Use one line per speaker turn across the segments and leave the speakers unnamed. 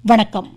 வணக்கம்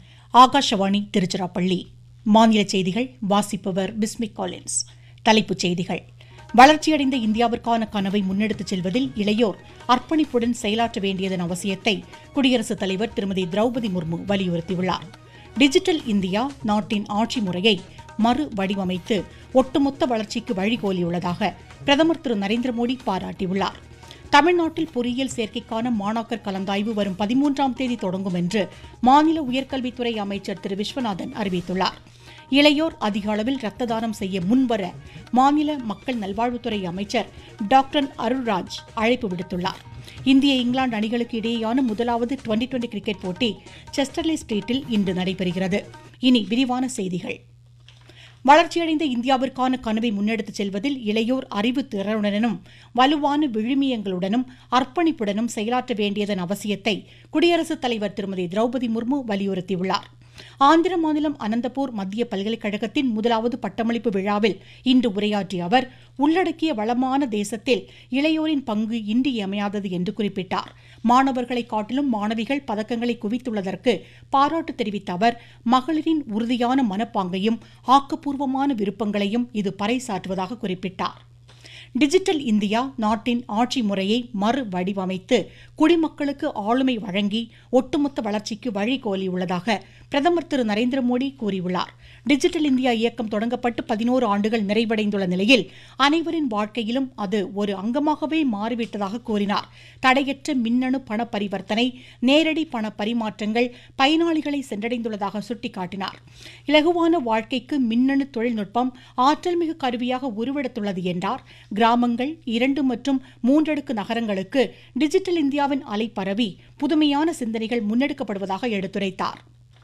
ஆகாஷவாணி திருச்சிராப்பள்ளி மாநில செய்திகள் வாசிப்பவர் பிஸ்மிக் காலின்ஸ் தலைப்புச் செய்திகள் வளர்ச்சியடைந்த இந்தியாவிற்கான கனவை முன்னெடுத்துச் செல்வதில் இளையோர் அர்ப்பணிப்புடன் செயலாற்ற வேண்டியதன் அவசியத்தை குடியரசுத் தலைவர் திருமதி திரௌபதி முர்மு வலியுறுத்தியுள்ளார் டிஜிட்டல் இந்தியா நாட்டின் ஆட்சி முறையை மறு வடிவமைத்து ஒட்டுமொத்த வளர்ச்சிக்கு வழிகோலியுள்ளதாக பிரதமர் திரு நரேந்திர மோடி பாராட்டியுள்ளார் தமிழ்நாட்டில் பொறியியல் சேர்க்கைக்கான மாணாக்கர் கலந்தாய்வு வரும் பதிமூன்றாம் தேதி தொடங்கும் என்று மாநில உயர்கல்வித்துறை அமைச்சர் திரு விஸ்வநாதன் அறிவித்துள்ளார் இளையோர் அதிக அளவில் ரத்த தானம் செய்ய முன்வர மாநில மக்கள் நல்வாழ்வுத்துறை அமைச்சர் டாக்டர் அருள்ராஜ் அழைப்பு விடுத்துள்ளார் இந்திய இங்கிலாந்து அணிகளுக்கு இடையேயான முதலாவது டுவெண்டி டுவெண்டி கிரிக்கெட் போட்டி செஸ்டர்லி ஸ்ட்ரீட்டில் இன்று நடைபெறுகிறது இனி விரிவான செய்திகள் வளர்ச்சியடைந்த இந்தியாவிற்கான கனவை முன்னெடுத்துச் செல்வதில் இளையோர் அறிவு திறனுடனும் வலுவான விழுமியங்களுடனும் அர்ப்பணிப்புடனும் செயலாற்ற வேண்டியதன் அவசியத்தை குடியரசுத் தலைவர் திருமதி திரௌபதி முர்மு வலியுறுத்தியுள்ளார் ஆந்திர மாநிலம் அனந்தபூர் மத்திய பல்கலைக்கழகத்தின் முதலாவது பட்டமளிப்பு விழாவில் இன்று உரையாற்றிய அவர் உள்ளடக்கிய வளமான தேசத்தில் இளையோரின் பங்கு இன்றியமையாதது என்று குறிப்பிட்டார் மாணவர்களை காட்டிலும் மாணவிகள் பதக்கங்களை குவித்துள்ளதற்கு பாராட்டு தெரிவித்த அவர் மகளிரின் உறுதியான மனப்பாங்கையும் ஆக்கப்பூர்வமான விருப்பங்களையும் இது பறைசாற்றுவதாக குறிப்பிட்டார் டிஜிட்டல் இந்தியா நாட்டின் ஆட்சி முறையை மறு வடிவமைத்து குடிமக்களுக்கு ஆளுமை வழங்கி ஒட்டுமொத்த வளர்ச்சிக்கு வழிகோலியுள்ளதாக பிரதமர் திரு நரேந்திர மோடி கூறியுள்ளார் டிஜிட்டல் இந்தியா இயக்கம் தொடங்கப்பட்டு பதினோரு ஆண்டுகள் நிறைவடைந்துள்ள நிலையில் அனைவரின் வாழ்க்கையிலும் அது ஒரு அங்கமாகவே மாறிவிட்டதாக கூறினார் தடையற்ற மின்னணு பண பரிவர்த்தனை நேரடி பண பரிமாற்றங்கள் பயனாளிகளை சென்றடைந்துள்ளதாக சுட்டிக்காட்டினார் இலகுவான வாழ்க்கைக்கு மின்னணு தொழில்நுட்பம் ஆற்றல்மிகு கருவியாக உருவெடுத்துள்ளது என்றார் கிராமங்கள் இரண்டு மற்றும் மூன்றடுக்கு நகரங்களுக்கு டிஜிட்டல் இந்தியாவின் அலை பரவி புதுமையான சிந்தனைகள் முன்னெடுக்கப்படுவதாக எடுத்துரைத்தார்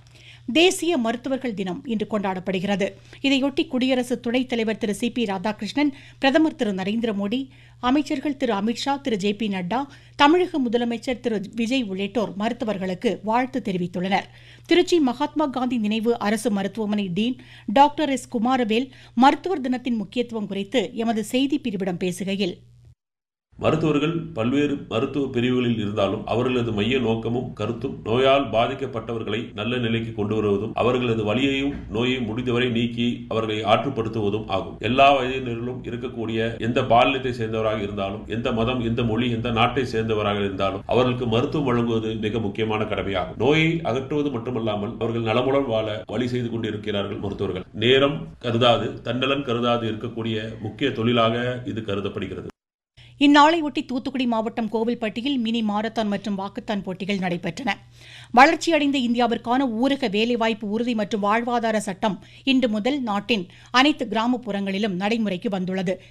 தேசிய மருத்துவர்கள் தினம் இன்று கொண்டாடப்படுகிறது இதையொட்டி குடியரசு துணைத் தலைவர் திரு சி பி ராதாகிருஷ்ணன் பிரதமர் திரு நரேந்திர மோடி அமைச்சர்கள் திரு அமித்ஷா திரு ஜே பி நட்டா தமிழக முதலமைச்சர் திரு விஜய் உள்ளிட்டோர் மருத்துவர்களுக்கு வாழ்த்து தெரிவித்துள்ளனர் திருச்சி மகாத்மா காந்தி நினைவு அரசு மருத்துவமனை டீன் டாக்டர் எஸ் குமாரவேல் மருத்துவர் தினத்தின் முக்கியத்துவம் குறித்து எமது செய்தி பிரிவிடம் பேசுகையில்
மருத்துவர்கள் பல்வேறு மருத்துவ பிரிவுகளில் இருந்தாலும் அவர்களது மைய நோக்கமும் கருத்தும் நோயால் பாதிக்கப்பட்டவர்களை நல்ல நிலைக்கு கொண்டு வருவதும் அவர்களது வலியையும் நோயையும் முடிந்தவரை நீக்கி அவர்களை ஆற்றுப்படுத்துவதும் ஆகும் எல்லா வயதினரிலும் இருக்கக்கூடிய எந்த பாலினத்தை சேர்ந்தவராக இருந்தாலும் எந்த மதம் எந்த மொழி எந்த நாட்டை சேர்ந்தவராக இருந்தாலும் அவர்களுக்கு மருத்துவம் வழங்குவது மிக முக்கியமான கடமையாகும் நோயை அகற்றுவது மட்டுமல்லாமல் அவர்கள் நலமுடன் வாழ வழி செய்து கொண்டிருக்கிறார்கள் மருத்துவர்கள் நேரம் கருதாது தன்னலன் கருதாது இருக்கக்கூடிய முக்கிய தொழிலாக இது கருதப்படுகிறது
இந்நாளையொட்டி தூத்துக்குடி மாவட்டம் கோவில்பட்டியில் மினி மாரத்தான் மற்றும் வாக்குத்தான் போட்டிகள் நடைபெற்றன வளர்ச்சியடைந்த இந்தியாவிற்கான ஊரக வேலைவாய்ப்பு உறுதி மற்றும் வாழ்வாதார சட்டம் இன்று முதல் நாட்டின் அனைத்து கிராமப்புறங்களிலும் நடைமுறைக்கு வந்துள்ளது